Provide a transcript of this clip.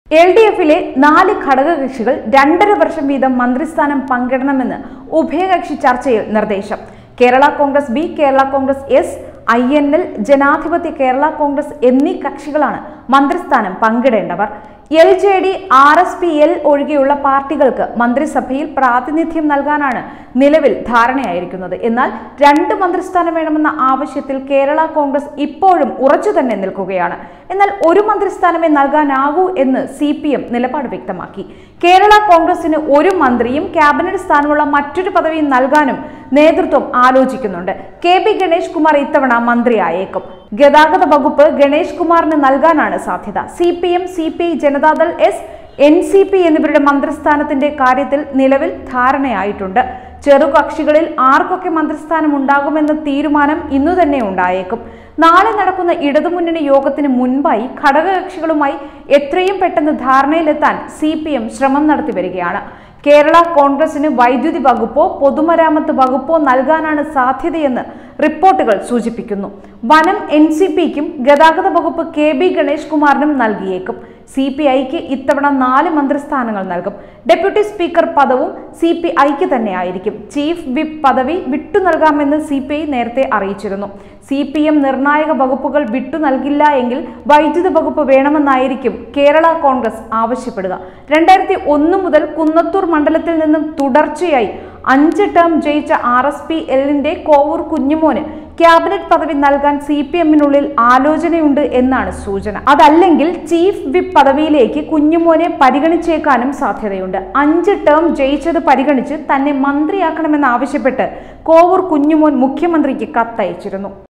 L D എഫിലെ നാല് ഘടകകക്ഷികൾ രണ്ടര വർഷം വീതം മന്ത്രിസ്ഥാനം പങ്കിടണമെന്ന് ഉഭയകക്ഷി ചർച്ചയിൽ നിർദ്ദേശം Kerala Congress B Kerala Congress S I N L Janadhipathya Kerala Congress എന്നീ കക്ഷികളാണ് മന്ത്രിസ്ഥാനം പങ്കിടേണ്ടവർ L J D R S P L ഒഴികെയുള്ള പാർട്ടികൾക്ക് മന്ത്രിസഭയിൽ പ്രാതിനിധ്യം നൽകാനാണ് നിലവിൽ ധാരണയായിരിക്കുന്നത് എന്നാൽ രണ്ട് മന്ത്രിസ്ഥാനം വേണമെന്ന ആവശ്യത്തിൽ കേരള കോൺഗ്രസ് ഇപ്പോഴും ഉറച്ചു തന്നെ നിൽക്കുകയാണ് എന്നാൽ ഒരു മന്ത്രിസ്ഥാനമേ നൽകാനാകൂ എന്ന് സി പി എം നിലപാട് വ്യക്തമാക്കി കേരള കോൺഗ്രസിന് ഒരു മന്ത്രിയും ക്യാബിനറ്റ് സ്ഥാനമുള്ള മറ്റൊരു പദവിയും നൽകാനും നേതൃത്വം ആലോചിക്കുന്നുണ്ട് കെ പി ഗണേഷ് കുമാർ ഇത്തവണ മന്ത്രിയായേക്കും ഗതാഗത വകുപ്പ് ഗണേഷ് കുമാറിന് നൽകാനാണ് സാധ്യത C P M C P I Janata Dal S N C P എന്നിവരുടെ മന്ത്രിസ്ഥാനത്തിന്റെ കാര്യത്തിൽ നിലവിൽ ധാരണയായിട്ടുണ്ട് ചെറുകക്ഷികളിൽ ആർക്കൊക്കെ മന്ത്രിസ്ഥാനം ഉണ്ടാകുമെന്ന തീരുമാനം ഇന്നു തന്നെ ഉണ്ടായേക്കും നാളെ നടക്കുന്ന ഇടതുമുന്നണി യോഗത്തിന് മുൻപായി ഘടകകക്ഷികളുമായി എത്രയും പെട്ടെന്ന് ധാരണയിലെത്താൻ സി പി എം ശ്രമം നടത്തി വരികയാണ് കേരള കോൺഗ്രസിന് വൈദ്യുതി വകുപ്പോ പൊതുമരാമത്ത് വകുപ്പോ നൽകാനാണ് സാധ്യതയെന്ന് റിപ്പോർട്ടുകൾ സൂചിപ്പിക്കുന്നു വനം എൻ സി പിക്കും ഗതാഗത വകുപ്പ് കെ ബി ഗണേഷ് കുമാറിനും നൽകിയേക്കും സി പി ഐക്ക് ഇത്തവണ നാല് മന്ത്രിസ്ഥാനങ്ങൾ നൽകും ഡെപ്യൂട്ടി സ്പീക്കർ പദവും സി പി ഐക്ക് തന്നെയായിരിക്കും ചീഫ് വിപ്പ് പദവി വിട്ടു നൽകാമെന്ന് സി പി ഐ നേരത്തെ അറിയിച്ചിരുന്നു സി പി എം നിർണായക വകുപ്പുകൾ വിട്ടു നൽകില്ല എങ്കിൽ വൈദ്യുത വകുപ്പ് വേണമെന്നായിരിക്കും കേരള കോൺഗ്രസ് ആവശ്യപ്പെടുക രണ്ടായിരത്തി ഒന്ന് മുതൽ കുന്നത്തൂർ മണ്ഡലത്തിൽ നിന്നും തുടർച്ചയായി അഞ്ച് ടേം ജയിച്ച ആർ എസ് പി എല്ലിന്റെ കോവൂർ കുഞ്ഞുമോന് ക്യാബിനറ്റ് പദവി നൽകാൻ സി പി എമ്മിനുള്ളിൽ ആലോചനയുണ്ട് എന്നാണ് സൂചന അതല്ലെങ്കിൽ ചീഫ് വിപ്പ് പദവിയിലേക്ക് കുഞ്ഞുമോനെ പരിഗണിച്ചേക്കാനും സാധ്യതയുണ്ട് അഞ്ച് ടേം ജയിച്ചത് പരിഗണിച്ച് തന്നെ മന്ത്രിയാക്കണമെന്നാവശ്യപ്പെട്ട് കോവൂർ കുഞ്ഞുമോൻ മുഖ്യമന്ത്രിക്ക് കത്തയച്ചിരുന്നു